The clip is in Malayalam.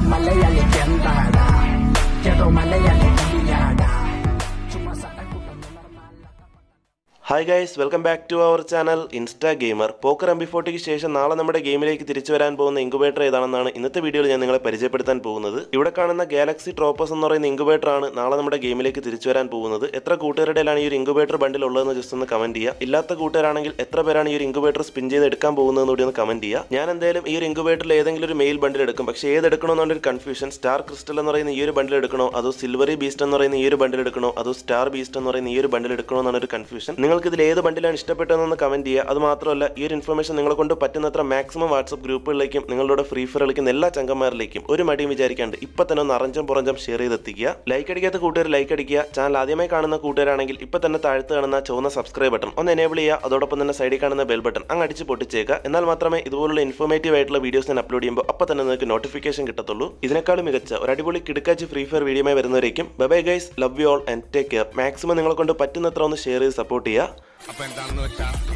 മലയാളിക്ക് എന്താടാ ഏതോ മലയാളി കവിയാടാ ചുമ്മാ സട്ടം കൂട്ടുന്നു hi guys welcome back to our channel insta gamer പോക്കർ എം ബി ഫോർട്ടിക്ക് ശേഷം നാളെ നമ്മുടെ ഗെയിമിലേക്ക് തിരിച്ചു വരാൻ പോകുന്ന ഇൻക്യുബേറ്റർ ഏതാണെന്നാണ് ഇന്നത്തെ വീഡിയോയിൽ ഞാൻ നിങ്ങളെ പരിചയപ്പെടുത്താൻ പോകുന്നത് ഇവിടെ കാണുന്ന ഗാലക്സി ട്രോപ്പസ് എന്ന് പറയുന്ന ഇൻക്യുബേറ്റർ ആണ് നാളെ നമ്മുടെ ഗെയിമിലേക്ക് തിരിച്ചു വരാൻ പോകുന്നത് എത്ര കൂട്ടുകാരുടെയിലാണ് ഈ ഒരു ഇൻക്യുബേറ്റർ ബണ്ടിൽ ഉള്ളതെന്ന് ജസ്റ്റ് ഒന്ന് കമന്റ് ചെയ്യുക ഇല്ലാത്ത കൂട്ടുകാരാണെങ്കിൽ എത്ര പേരാണ് ഈ ഒരു ഇൻക്യുബേറ്റർ സ്പിൻ ചെയ്ത് എടുക്കാൻ പോകുന്നതെന്ന് കൂടി ഒന്ന് കമന്റ് ചെയ്യുക ഞാൻ എന്തായാലും ഈ ഒരു ഇൻക്യുബേറ്ററിൽ ഏതെങ്കിലും ഒരു മെയിൽ ബണ്ടിൽ എടുക്കും പക്ഷേ ഏത് എടുക്കണമെന്നുള്ള ഒരു കൺഫ്യൂഷൻ സ്റ്റാർ ക്രിസ്റ്റൽ എന്ന് പറയുന്ന ഈ ഒരു ബണ്ടിൽ എടുക്കണോ അതോ സിൽവറി ബീസ്റ്റ് എന്ന് പറയുന്ന ഈ ഒരു ബണ്ടിൽ എടുക്കണോ അതോ സ്റ്റാർ ബീസ്റ്റ് എന്ന് പറയുന്ന ഈ ഒരു ബണ്ടിൽ എടുക്കണോ എന്നാണ് ഒരു കൺഫ്യൂഷൻ നിങ്ങൾക്ക് ഇതിൽ ഏത് ബണ്ടിലാണ് ഇഷ്ടപ്പെട്ടതെന്ന് കമന്റ് ചെയ്യുക അത് മാത്രമല്ല ഈ ഒരു ഇൻഫർമേഷൻ നിങ്ങളെ കൊണ്ട് പറ്റുന്നത്ര മാക്സിമം വാട്സ്ആപ്പ് ഗ്രൂപ്പുകളിലേക്കും നിങ്ങളുടെ ഫ്രീ ഫയർ കളിക്കുന്ന എല്ലാ ചങ്കന്മാരിലേക്കും ഒരു മടിയും വിചാരിക്കാണ്ട് ഇപ്പൊ തന്നെ ഒന്ന് അറഞ്ചം പുറഞ്ചം ഷെയർ ചെയ്തെത്തിക്കുക ലൈക്ക് അടിക്കാത്ത കൂട്ടുകാർ ലൈക്ക് അടിക്കുക ചാനൽ ആദ്യമായി കാണുന്ന കൂട്ടുകാരാണെങ്കിൽ ഇപ്പൊ തന്നെ താഴത്ത് കാണുന്ന ചുവന്ന സബ്സ്ക്രൈബ് ബട്ടൺ ഒന്ന് എനേബിൾ ചെയ്യുക അതോടൊപ്പം തന്നെ സൈഡിൽ കാണുന്ന ബെൽ ബട്ടൺ അങ്ങ് അടിച്ച് പൊട്ടിച്ചേക്കുക എന്നാൽ മാത്രമേ ഇതുപോലുള്ള ഇൻഫോർമേറ്റീവ് ആയിട്ടുള്ള വീഡിയോസ് ഞാൻ അപ്ലോഡ് ചെയ്യുമ്പോൾ അപ്പോൾ തന്നെ നിങ്ങൾക്ക് നോട്ടിഫിക്കേഷൻ കിട്ടത്തുള്ളൂ ഇതിനേക്കാളും മികച്ച ഒരു അടിപൊളി കിടക്കാച്ച് ഫ്രീ ഫയർ വീഡിയോമായി വരുന്നവരേക്കും bye guys love you all and take care maximum നിങ്ങളെ കൊണ്ട് പറ്റുന്നത്ര ഒന്ന് ഷെയർ ചെയ്ത് സപ്പോർട്ട് ചെയ്യുക അപ്പൊ എന്താണെന്ന് വെച്ചാൽ